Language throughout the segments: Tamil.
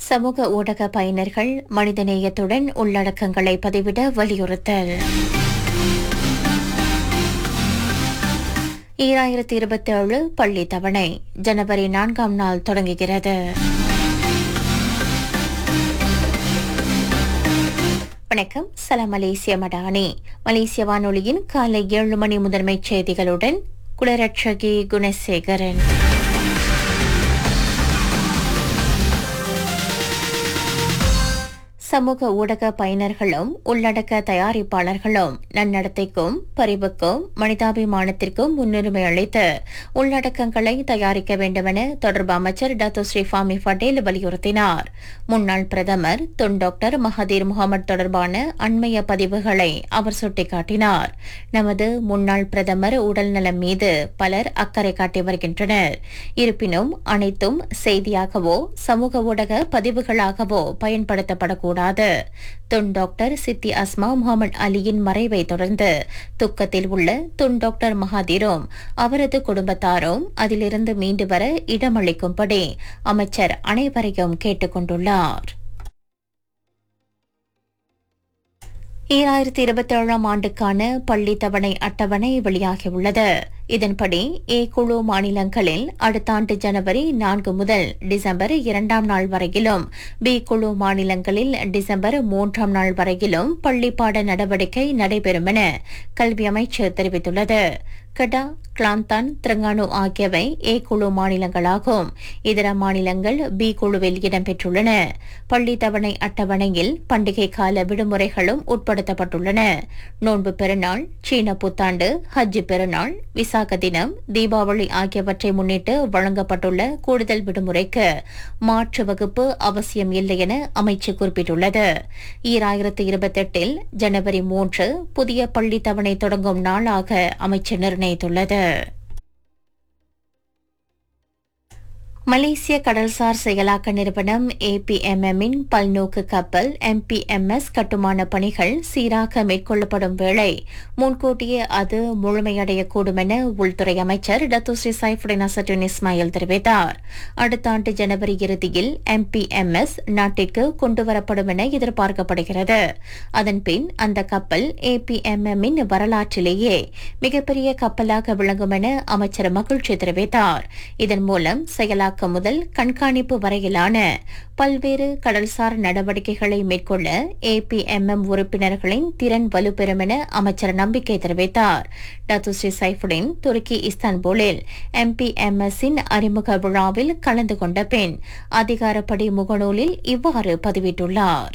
சமூக ஊடக பயனர்கள் மனிதநேயத்துடன் உள்ளடக்கங்களை பதிவிட வலியுறுத்தல் ஈராயிரத்தி இருபத்தி ஏழு பள்ளி தவணை ஜனவரி நான்காம் நாள் தொடங்குகிறது வணக்கம் சலாம் மலேசிய மடானி மலேசிய வானொலியின் காலை ஏழு மணி முதன்மைச் செய்திகளுடன் குலரட்சகி குணசேகரன் சமூக ஊடக பயனர்களும் உள்ளடக்க தயாரிப்பாளர்களும் நன்னடத்தைக்கும் பரிவுக்கும் மனிதாபிமானத்திற்கும் முன்னுரிமை அளித்து உள்ளடக்கங்களை தயாரிக்க வேண்டுமென தொடர்பு அமைச்சர் டாக்டர் ஸ்ரீஃபாமி பட்டேல் வலியுறுத்தினார் முன்னாள் பிரதமர் துன் டாக்டர் மஹதீர் முகமது தொடர்பான அண்மைய பதிவுகளை அவர் சுட்டிக்காட்டினார் நமது முன்னாள் பிரதமர் உடல்நலம் மீது பலர் அக்கறை காட்டி வருகின்றனர் இருப்பினும் அனைத்தும் செய்தியாகவோ சமூக ஊடக பதிவுகளாகவோ பயன்படுத்தப்படக்கூடாது துன் டாக்டர் சித்தி அஸ்மா முகமது அலியின் மறைவை தொடர்ந்து துக்கத்தில் உள்ள துன் டாக்டர் மகாதீரும் அவரது குடும்பத்தாரும் அதிலிருந்து மீண்டு வர இடமளிக்கும்படி அமைச்சர் அனைவரையும் கேட்டுக் கொண்டுள்ளார் ஈராயிரத்தி இருபத்தி ஏழாம் ஆண்டுக்கான பள்ளி தவணை அட்டவணை வெளியாகியுள்ளது இதன்படி ஏ குழு மாநிலங்களில் அடுத்த ஆண்டு ஜனவரி நான்கு முதல் டிசம்பர் இரண்டாம் நாள் வரையிலும் பி குழு மாநிலங்களில் டிசம்பர் மூன்றாம் நாள் வரையிலும் பள்ளிப்பாட நடவடிக்கை நடைபெறும் என கல்வி அமைச்சு தெரிவித்துள்ளது கடா கிளாந்தான் திரங்கானு ஆகியவை ஏ குழு மாநிலங்களாகும் இதர மாநிலங்கள் பி குழுவில் இடம்பெற்றுள்ளன பள்ளி தவணை அட்டவணையில் பண்டிகை கால விடுமுறைகளும் உட்படுத்தப்பட்டுள்ளன நோன்பு பெருநாள் சீன புத்தாண்டு ஹஜ் பெருநாள் விசாக தினம் தீபாவளி ஆகியவற்றை முன்னிட்டு வழங்கப்பட்டுள்ள கூடுதல் விடுமுறைக்கு மாற்று வகுப்பு அவசியம் இல்லை என அமைச்சு குறிப்பிட்டுள்ளது ஈராயிரத்து இருபத்தெட்டில் ஜனவரி மூன்று புதிய பள்ளி தவணை தொடங்கும் நாளாக அமைச்சு நிர்ணயித்துள்ளது மலேசிய கடல்சார் செயலாக்க நிறுவனம் ஏபிஎம்எம் இன் பல்நோக்கு கப்பல் எம்பிஎம்எஸ் கட்டுமான பணிகள் சீராக மேற்கொள்ளப்படும் வேளை முன்கூட்டியே அது முழுமையடையக்கூடும் என உள்துறை அமைச்சர் டத்துஸ்ரீ சைஃபுடின் அசட்டுன் இஸ்மாயில் தெரிவித்தார் அடுத்த ஆண்டு ஜனவரி இறுதியில் எம்பிஎம்எஸ் நாட்டிற்கு கொண்டுவரப்படும் என எதிர்பார்க்கப்படுகிறது அதன்பின் அந்த கப்பல் ஏபிஎம்எம் இன் வரலாற்றிலேயே மிகப்பெரிய கப்பலாக விளங்கும் என அமைச்சர் மகிழ்ச்சி தெரிவித்தார் இதன் மூலம் செயலாக்க செயலாக்கம் முதல் கண்காணிப்பு வரையிலான பல்வேறு கடல்சார் நடவடிக்கைகளை மேற்கொள்ள ஏபிஎம்எம் உறுப்பினர்களின் திறன் வலுப்பெறும் என அமைச்சர் நம்பிக்கை தெரிவித்தார் டாத்து ஸ்ரீ சைஃபுடின் துருக்கி இஸ்தான்புலில் எம்பிஎம்எஸ் இன் அறிமுக விழாவில் கலந்து கொண்ட பின் அதிகாரப்படி முகநூலில் இவ்வாறு பதிவிட்டுள்ளார்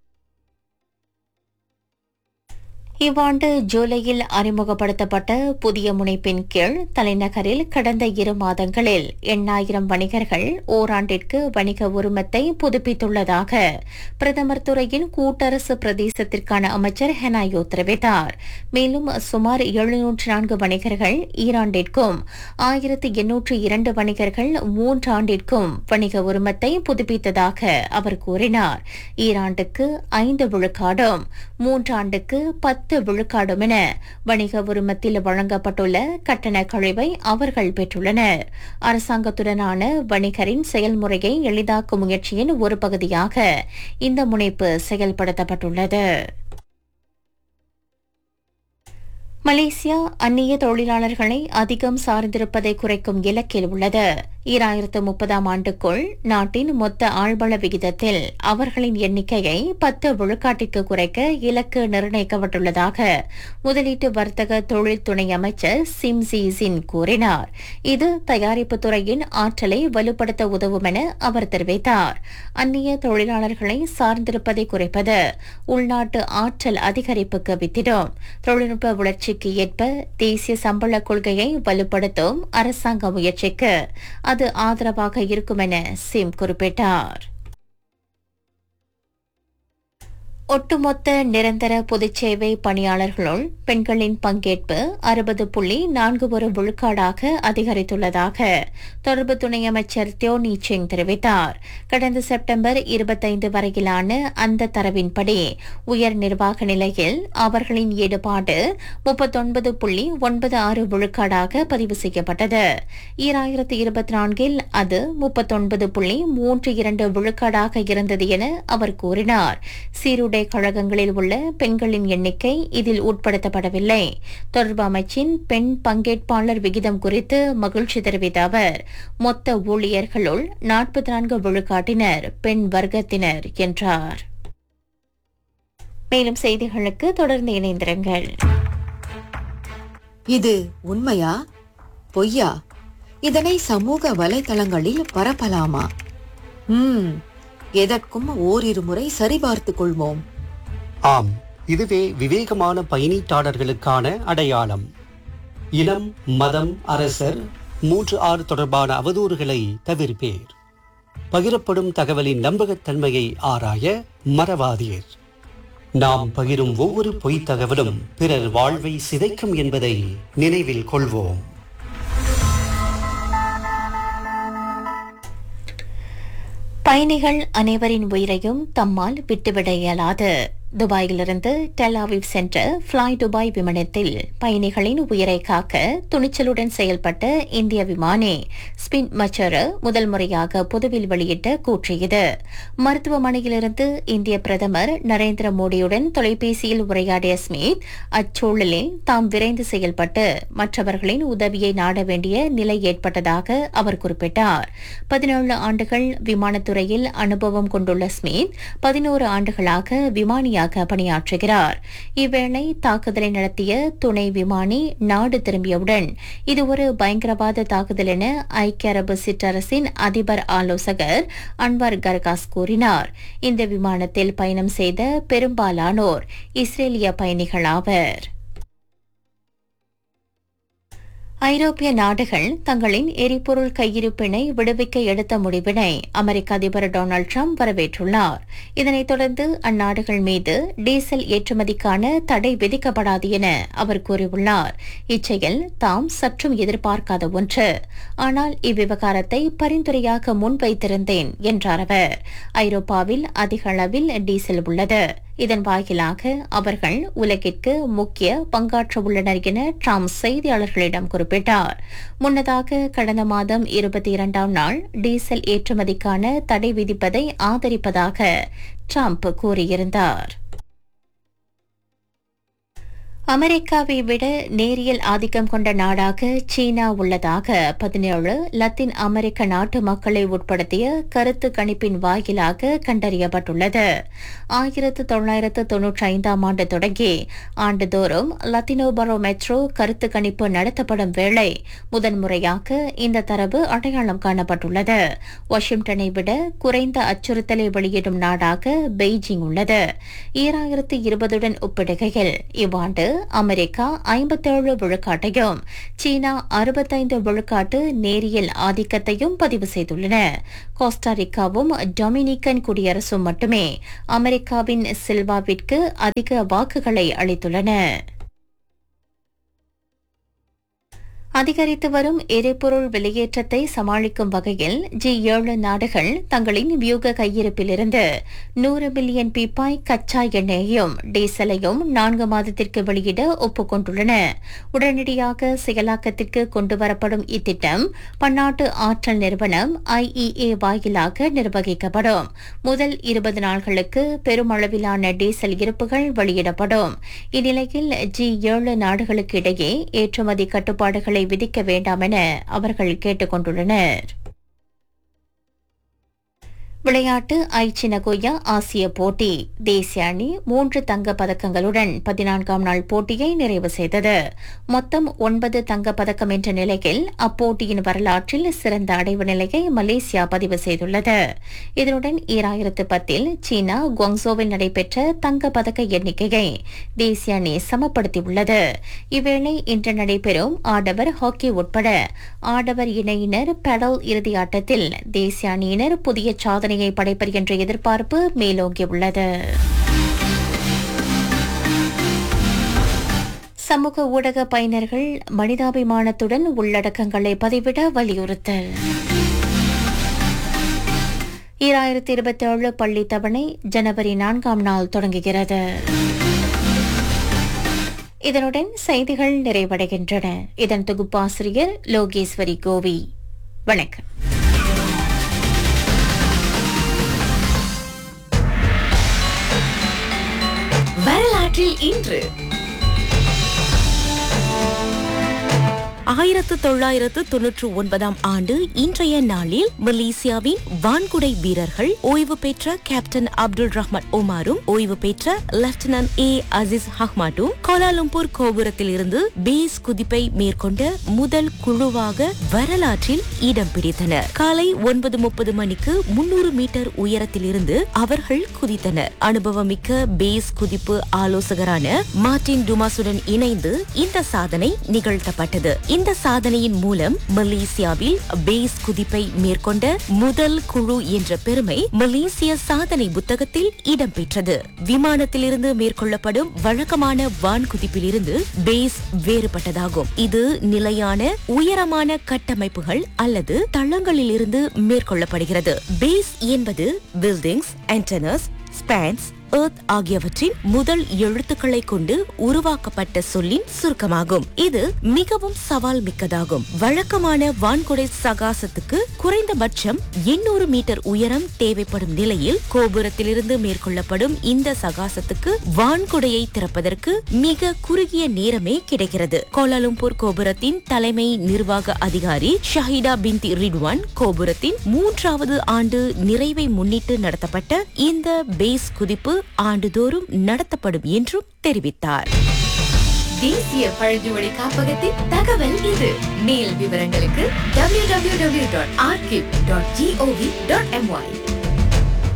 இவ்வாண்டு ஜூலையில் அறிமுகப்படுத்தப்பட்ட புதிய முனைப்பின் கீழ் தலைநகரில் கடந்த இரு மாதங்களில் எண்ணாயிரம் வணிகர்கள் ஓராண்டிற்கு வணிக உரிமத்தை புதுப்பித்துள்ளதாக பிரதமர் துறையின் கூட்டரசு பிரதேசத்திற்கான அமைச்சர் ஹெனாயோ தெரிவித்தார் மேலும் சுமார் எழுநூற்று நான்கு வணிகர்கள் ஈராண்டிற்கும் ஆயிரத்து எண்ணூற்று இரண்டு வணிகர்கள் மூன்றாண்டிற்கும் வணிக உரிமத்தை புதுப்பித்ததாக அவர் கூறினார் ஈராண்டுக்கு ஐந்து விழுக்காடும் மூன்றாண்டுக்கு பத்து பத்து விழுக்காடும் என வணிக உரிமத்தில் வழங்கப்பட்டுள்ள கட்டண கழிவை அவர்கள் பெற்றுள்ளனர் அரசாங்கத்துடனான வணிகரின் செயல்முறையை எளிதாக்கும் முயற்சியின் ஒரு பகுதியாக இந்த முனைப்பு செயல்படுத்தப்பட்டுள்ளது மலேசியா அந்நிய தொழிலாளர்களை அதிகம் சார்ந்திருப்பதை குறைக்கும் இலக்கில் உள்ளது ஈராயிரத்து முப்பதாம் ஆண்டுக்குள் நாட்டின் மொத்த ஆழ்வள விகிதத்தில் அவர்களின் எண்ணிக்கையை பத்து விழுக்காட்டிற்கு குறைக்க இலக்கு நிர்ணயிக்கப்பட்டுள்ளதாக முதலீட்டு வர்த்தக தொழில் துணை அமைச்சர் சிம் ஜின் கூறினார் இது தயாரிப்பு துறையின் ஆற்றலை வலுப்படுத்த உதவும் என அவர் தெரிவித்தார் அந்நிய தொழிலாளர்களை சார்ந்திருப்பதை குறைப்பது உள்நாட்டு ஆற்றல் அதிகரிப்புக்கு வித்திடும் தொழில்நுட்ப வளர்ச்சிக்கு ஏற்ப தேசிய சம்பள கொள்கையை வலுப்படுத்தும் அரசாங்க முயற்சிக்கு அது ஆதரவாக இருக்கும் என சிம் குறிப்பிட்டார் ஒட்டுமொத்த நிரந்தர பொதுச்சேவை பணியாளர்களுள் பெண்களின் பங்கேற்பு அறுபது புள்ளி நான்கு ஒரு விழுக்காடாக அதிகரித்துள்ளதாக தொடர்பு துணை அமைச்சர் தியோ நீச்சிங் தெரிவித்தார் கடந்த செப்டம்பர் இருபத்தைந்து வரையிலான அந்த தரவின்படி உயர் நிர்வாக நிலையில் அவர்களின் ஈடுபாடு முப்பத்தொன்பது புள்ளி ஒன்பது ஆறு விழுக்காடாக பதிவு செய்யப்பட்டது ஈராயிரத்து இருபத்தி நான்கில் அது முப்பத்தொன்பது புள்ளி மூன்று இரண்டு விழுக்காடாக இருந்தது என அவர் கூறினார் சீருடை கழகங்களில் உள்ள பெண்களின் எண்ணிக்கை இதில் உட்படுத்தப்படவில்லை தொடர்பு அமைச்சின் பெண் பங்கேற்பாளர் விகிதம் குறித்து மகிழ்ச்சி தெரிவித்த அவர் மொத்த ஊழியர்களுள் நாற்பத்தி நான்கு விழுக்காட்டினர் பெண் வர்க்கத்தினர் என்றார் மேலும் செய்திகளுக்கு தொடர்ந்து இணைந்திருங்கள் இது உண்மையா பொய்யா இதனை சமூக வலைதளங்களில் பரப்பலாமா ம் எதற்கும் ஓரிரு முறை சரிபார்த்துக் கொள்வோம் ஆம் இதுவே விவேகமான பயணீட்டாளர்களுக்கான அடையாளம் இனம் மதம் அரசர் மூன்று ஆறு தொடர்பான அவதூறுகளை தவிர்ப்பேர் பகிரப்படும் தகவலின் நம்பகத்தன்மையை ஆராய மறவாதீர் நாம் பகிரும் ஒவ்வொரு பொய்த் தகவலும் பிறர் வாழ்வை சிதைக்கும் என்பதை நினைவில் கொள்வோம் பயணிகள் அனைவரின் உயிரையும் தம்மால் விட்டுவிட இயலாது துபாயிலிருந்து டெல் அவிவ் சென்ற ஃப்ளை துபாய் விமானத்தில் பயணிகளின் உயிரை காக்க துணிச்சலுடன் செயல்பட்ட இந்திய விமானி ஸ்பின் மச்சர முதல் முறையாக பொதுவில் வெளியிட்ட கூற்று இது மருத்துவமனையிலிருந்து இந்திய பிரதமர் நரேந்திர மோடியுடன் தொலைபேசியில் உரையாடிய ஸ்மித் அச்சூழலில் தாம் விரைந்து செயல்பட்டு மற்றவர்களின் உதவியை நாட வேண்டிய நிலை ஏற்பட்டதாக அவர் குறிப்பிட்டார் பதினேழு ஆண்டுகள் விமானத்துறையில் அனுபவம் கொண்டுள்ள ஸ்மித் பதினோரு ஆண்டுகளாக விமானியாக பணியாற்றுகிறார் இவ்வேளை தாக்குதலை நடத்திய துணை விமானி நாடு திரும்பியவுடன் இது ஒரு பயங்கரவாத தாக்குதல் என ஐக்கிய அரபு சிற்றரசின் அதிபர் ஆலோசகர் அன்வர் கர்காஸ் கூறினார் இந்த விமானத்தில் பயணம் செய்த பெரும்பாலானோர் இஸ்ரேலிய பயணிகள் ஆவர் ஐரோப்பிய நாடுகள் தங்களின் எரிபொருள் கையிருப்பினை விடுவிக்க எடுத்த முடிவினை அமெரிக்க அதிபர் டொனால்டு ட்ரம்ப் வரவேற்றுள்ளார் இதனைத் தொடர்ந்து அந்நாடுகள் மீது டீசல் ஏற்றுமதிக்கான தடை விதிக்கப்படாது என அவர் கூறியுள்ளார் இச்செயல் தாம் சற்றும் எதிர்பார்க்காத ஒன்று ஆனால் இவ்விவகாரத்தை பரிந்துரையாக முன்வைத்திருந்தேன் என்றார் அவர் ஐரோப்பாவில் அதிக அளவில் டீசல் உள்ளது இதன் வாயிலாக அவர்கள் உலகிற்கு முக்கிய பங்காற்ற உள்ளனர் என ட்ரம்ப் செய்தியாளர்களிடம் குறிப்பிட்டார் முன்னதாக கடந்த மாதம் இருபத்தி இரண்டாம் நாள் டீசல் ஏற்றுமதிக்கான தடை விதிப்பதை ஆதரிப்பதாக ட்ரம்ப் கூறியிருந்தார் அமெரிக்காவை விட நேரியல் ஆதிக்கம் கொண்ட நாடாக சீனா உள்ளதாக பதினேழு லத்தீன் அமெரிக்க நாட்டு மக்களை உட்படுத்திய கருத்து கணிப்பின் வாயிலாக கண்டறியப்பட்டுள்ளது ஆயிரத்து தொள்ளாயிரத்து தொன்னூற்றி ஐந்தாம் ஆண்டு தொடங்கி ஆண்டுதோறும் லத்தினோ பரோமெட்ரோ கருத்து கணிப்பு நடத்தப்படும் வேளை முதன்முறையாக இந்த தரவு அடையாளம் காணப்பட்டுள்ளது வாஷிங்டனை விட குறைந்த அச்சுறுத்தலை வெளியிடும் நாடாக பெய்ஜிங் உள்ளது ஈராயிரத்து இருபதுடன் ஒப்பிடுகையில் இவ்வாண்டு அமெரிக்கா ஐம்பத்தேழு விழுக்காட்டையும் சீனா அறுபத்தைந்து விழுக்காட்டு நேரியல் ஆதிக்கத்தையும் பதிவு செய்துள்ளன கோஸ்டாரிக்காவும் டொமினிக்கன் குடியரசும் மட்டுமே அமெரிக்காவின் சில்வாவிற்கு அதிக வாக்குகளை அளித்துள்ளன அதிகரித்து வரும் எரிபொருள் வெளியேற்றத்தை சமாளிக்கும் வகையில் ஜி ஏழு நாடுகள் தங்களின் வியூக கையிருப்பிலிருந்து நூறு பில்லியன் பீப்பாய் கச்சா எண்ணெயையும் டீசலையும் நான்கு மாதத்திற்கு வெளியிட ஒப்புக்கொண்டுள்ளன உடனடியாக செயலாக்கத்திற்கு கொண்டுவரப்படும் இத்திட்டம் பன்னாட்டு ஆற்றல் நிறுவனம் ஐஇஏ வாயிலாக நிர்வகிக்கப்படும் முதல் இருபது நாள்களுக்கு பெருமளவிலான டீசல் இருப்புகள் வெளியிடப்படும் இந்நிலையில் ஜி ஏழு நாடுகளுக்கு இடையே ஏற்றுமதி கட்டுப்பாடுகளை விதிக்க வேண்டாம் என அவர்கள் கேட்டுக் கொண்டுள்ளனர் விளையாட்டு ஐச்சி நகோயா ஆசிய போட்டி தேசிய அணி மூன்று தங்க பதக்கங்களுடன் பதினான்காம் நாள் போட்டியை நிறைவு செய்தது மொத்தம் ஒன்பது தங்க பதக்கம் என்ற நிலையில் அப்போட்டியின் வரலாற்றில் சிறந்த அடைவு நிலையை மலேசியா பதிவு செய்துள்ளது இதனுடன் ஈராயிரத்து பத்தில் சீனா குவாங்சோவில் நடைபெற்ற தங்க பதக்க எண்ணிக்கையை தேசிய அணி சமப்படுத்தியுள்ளது இவ்வேளை இன்று நடைபெறும் ஆடவர் ஹாக்கி உட்பட ஆடவர் இணையினர் பெடல் இறுதி ஆட்டத்தில் தேசிய அணியினர் புதிய சாதனையை படைப்பர் என்ற எதிர்பார்ப்பு மேலோங்கியுள்ளது சமூக ஊடக பயனர்கள் மனிதாபிமானத்துடன் உள்ளடக்கங்களை பதிவிட வலியுறுத்தல் ஈராயிரத்தி இருபத்தி ஏழு பள்ளி தவணை ஜனவரி நான்காம் நாள் தொடங்குகிறது இதனுடன் செய்திகள் நிறைவடைகின்றன இதன் தொகுப்பாசிரியர் லோகேஸ்வரி கோவி வணக்கம் வரலாற்றில் இன்று ஆயிரத்து தொள்ளாயிரத்து தொன்னூற்று ஒன்பதாம் ஆண்டு இன்றைய நாளில் மலேசியாவின் வான்குடை வீரர்கள் ஓய்வு பெற்ற கேப்டன் அப்துல் ரஹ்மான் ஒமாரும் ஓய்வு பெற்ற லெப்டினன்ட் ஏ அசிஸ் ஹஹ்மாட்டும் கோலாலம்பூர் கோபுரத்தில் இருந்து பேஸ் குதிப்பை மேற்கொண்ட முதல் குழுவாக வரலாற்றில் இடம் பிடித்தனர் காலை ஒன்பது முப்பது மணிக்கு முன்னூறு மீட்டர் உயரத்தில் இருந்து அவர்கள் குதித்தனர் அனுபவமிக்க பேஸ் குதிப்பு ஆலோசகரான மார்டின் டுமாசுடன் இணைந்து இந்த சாதனை நிகழ்த்தப்பட்டது இந்த சாதனையின் மூலம் மலேசியாவில் பேஸ் குதிப்பை மேற்கொண்ட முதல் குழு என்ற பெருமை மலேசிய சாதனை புத்தகத்தில் இடம்பெற்றது விமானத்திலிருந்து மேற்கொள்ளப்படும் வழக்கமான வான் குதிப்பிலிருந்து பேஸ் வேறுபட்டதாகும் இது நிலையான உயரமான கட்டமைப்புகள் அல்லது தளங்களிலிருந்து மேற்கொள்ளப்படுகிறது பேஸ் என்பது பில்டிங்ஸ் ஆண்டனஸ் ஸ்பேன்ஸ் எர்த் ஆகியவற்றின் முதல் எழுத்துக்களை கொண்டு உருவாக்கப்பட்ட சொல்லின் சுருக்கமாகும் இது மிகவும் சவால் மிக்கதாகும் வழக்கமான வான்குடை சகாசத்துக்கு குறைந்தபட்சம் 800 மீட்டர் உயரம் தேவைப்படும் நிலையில் கோபுரத்திலிருந்து மேற்கொள்ளப்படும் இந்த சகாசத்துக்கு வான்குடையை திறப்பதற்கு மிக குறுகிய நேரமே கிடைக்கிறது கோலாலம்பூர் கோபுரத்தின் தலைமை நிர்வாக அதிகாரி ஷஹிடா பின்தி ரிட்வான் கோபுரத்தின் மூன்றாவது ஆண்டு நிறைவை முன்னிட்டு நடத்தப்பட்ட இந்த பேஸ் குதிப்பு ஆண்டுதோறும் நடத்தப்படும் என்றும் தெரிவித்தார் தேசிய பழங்குடி காப்பகத்தின் தகவல் இது மேல் விவரங்களுக்கு www.archive.gov.my